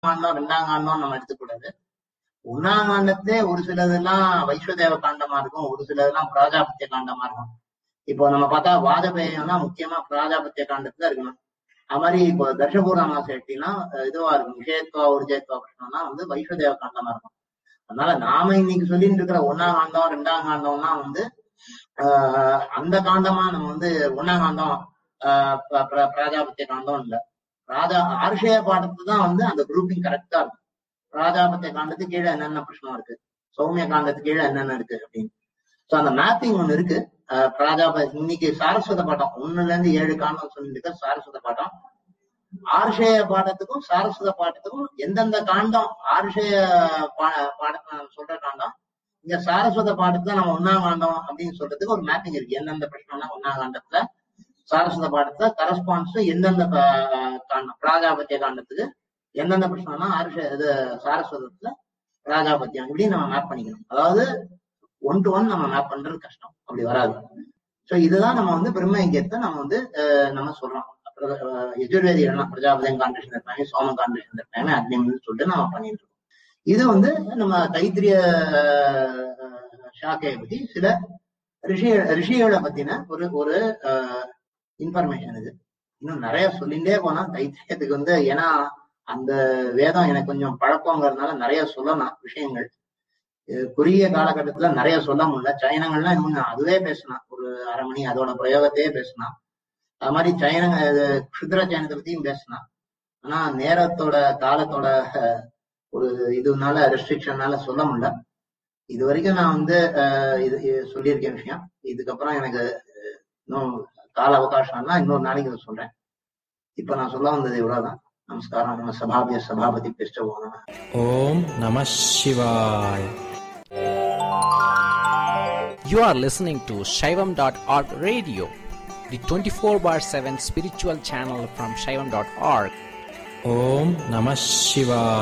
காண்டம் ரெண்டாம் காண்டம் நம்ம எடுத்துக்கூடாது ஒன்னாம் காண்டத்தே ஒரு சிலதெல்லாம் வைஸ்வதேவ காண்டமா இருக்கும் ஒரு சிலதெல்லாம் பிராஜாபத்திய காண்டமா இருக்கும் இப்போ நம்ம பார்த்தா வாஜபேயம்னா முக்கியமா பிராஜாபத்திய காண்டத்துல இருக்கணும் அது மாதிரி இப்போ தர்ஷபூர்ணமாச எட்டினா இதுவா இருக்கும் விஷயத்துவா உருஜயத்துவா கிருஷ்ணம்னா வந்து வைஸ்வதேவ காண்டமா இருக்கும் அதனால நாம இன்னைக்கு சொல்லிட்டு இருக்கிற ஒன்னாம் காண்டம் ரெண்டாம் காண்டம்னா வந்து ஆஹ் அந்த காண்டமா நம்ம வந்து ஒன்னாம் காண்டம் ஆஹ் பிர- பிர- பிராஜாபத்திய காண்டம் இல்ல ராஜா ஆர்ஷய பாடத்து தான் வந்து அந்த குரூப்பிங் கரெக்டா இருக்கும் ராஜாபத்திய காண்டத்துக்கு கீழே என்னென்ன பிரச்சனை இருக்கு சௌமிய காண்டத்துக்கு கீழே என்னென்ன இருக்கு அப்படின்னு சோ அந்த மேப்பிங் ஒண்ணு இருக்கு ஆஹ் பிராஜாப இன்னைக்கு சாரஸ்வத பாட்டம் ஒண்ணுல இருந்து ஏழு காண்டம் சொல்லிட்டு இருக்க சாரஸ்வத பாட்டம் ஆர்ஷய பாடத்துக்கும் சாரஸ்வத பாடத்துக்கும் எந்தெந்த காண்டம் ஆர்ஷய பா- பாடத்தை நம்ம சொல்ற காண்டம் இங்க சாரஸ்வத பாடத்துல நம்ம ஒன்னாம் காண்டம் அப்படின்னு சொல்றதுக்கு ஒரு மேப்பிங் இருக்கு எந்தெந்த பிரச்சனைனா ஒன்னாம் காண்டத்துல சாரஸ்வத பாடத்துல கரஸ்பான்ஸ் எந்தெந்த கா- காண்டம் பிராஜாபத்திய காண்டத்துக்கு எந்தெந்த பிரச்சனைனா ஆர்ஷ இது சாரஸ்வதத்துல பிராஜாபத்தியம் இப்படி நம்ம மேப் பண்ணிக்கணும் அதாவது ஒன் டு ஒன் நம்ம மேப் பண்றது கஷ்டம் அப்படி வராது சோ இதுதான் நம்ம வந்து பிரம்ம ஐக்கியத்தை நம்ம வந்து அஹ், நம்ம சொல்றோம் அப்புறம், அஹ், யஜுர்வேதி என்ன பிரஜாபதியம் கான்ட்ரிஷன் இருப்பாங்க சோம கான்ட்ரிஷன் இருப்பாங்க அக்னிம்னு சொல்லிட்டு நம்ம பண்ணிட்டு இருக்கோம் இது வந்து நம்ம தைத்திரிய அஹ், சாக்கையை பத்தி சில ரிஷி ரிஷிகளை பத்தின ஒரு ஒரு இன்ஃபர்மேஷன் இது இன்னும் நிறைய சொல்லிட்டே போனா தைத்திரியத்துக்கு வந்து ஏன்னா அந்த வேதம் எனக்கு கொஞ்சம் பழக்கங்கிறதுனால நிறைய சொல்லலாம் விஷயங்கள் இது குறுகிய காலகட்டத்துல நிறைய சொல்ல முடியல சைனங்கள்லாம் இன்னும் அதுவே பேசலாம் ஒரு அரை மணி அதோட பிரயோகத்தையே பேசலாம் அது மாதிரி சைனங்க இது க்ஷுத்ர சைனத்தை பத்தியும் பேசலாம் ஆனா நேரத்தோட காலத்தோட அஹ், ஒரு இதுனால ரெஸ்ட்ரிக்ஷன்னால சொல்ல முடியல இது வரைக்கும் நான் வந்து அஹ், இது இது சொல்லியிருக்கேன் விஷயம் இதுக்கப்புறம் எனக்கு அஹ், இன்னும் கால அவகாசம்னா இன்னொரு நாளைக்கு இதை சொல்றேன் இப்ப நான் சொல்ல வந்தது இவ்வளவுதான் நமஸ்காரம் நம்ம சபாபிய சபாபதி பிஷ்ட போனோம் Om Namah Shivaya. You are listening to Shaivam.org radio, the 24 bar 7 spiritual channel from Shaivam.org. Om Namah Shivaya.